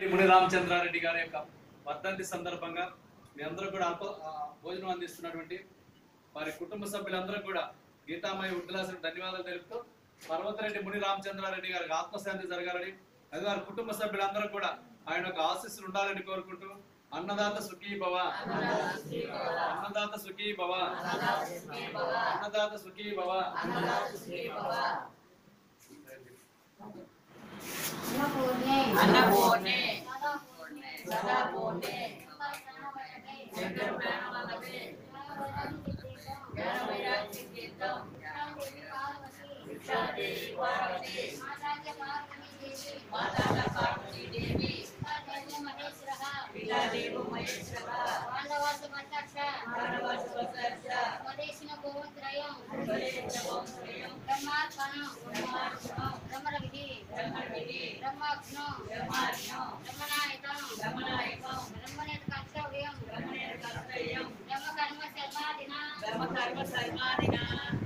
ముని రామచంద్రారెడ్డి గారి యొక్క వర్ధంతి సందర్భంగా మీ అందరూ కూడా అల్ప ఆ, భోజనం అందిస్తున్నటువంటి వారి కుటుంబ సభ్యులందరూ కూడా గీతామయ ఉద్లాసం ధన్యవాదాలు తెలుపుతూ పర్వతరెడ్డి ముని రామచంద్రారెడ్డి గారికి ఆత్మశాంతి జరగాలని అది వారి కుటుంబ సభ్యులందరూ కూడా ఆయన యొక్క ఆశీస్సులు ఉండాలని కోరుకుంటూ అన్నదాత సుఖీ భవ అన్నదాత సుఖీ భవ అన్నదాత సుఖీ భవ అన్నపూర్ణే అన్నపూర్ణే సదాపూర్ణే శంకర ప్రాణవల్లభే జ్ఞాన వైరాగ్య తీర్థం విక్షాదేవి పార్వతి మాతాజ పార్వతీ దేవి పితాదేవు మహేశ్వర మానవాస వత్స ఉపదేశిన గోత్రయం ఉపదేశ వంశయం బ్రహ్మార్పణం బ్రహ్మార్పణం బ్రహ్మవిధి బ్రహ్మవిధి బ్రహ్మాగ్నం బ్రహ్మాజ్ఞం బ్రహ్మనాయకం బ్రహ్మనాయకం బ్రహ్మనేత కర్తవ్యం బ్రహ్మణేన కర్తవ్యం బ్రహ్మకర్మ శర్మాదిన బ్రహ్మకర్మ సర్వాదిన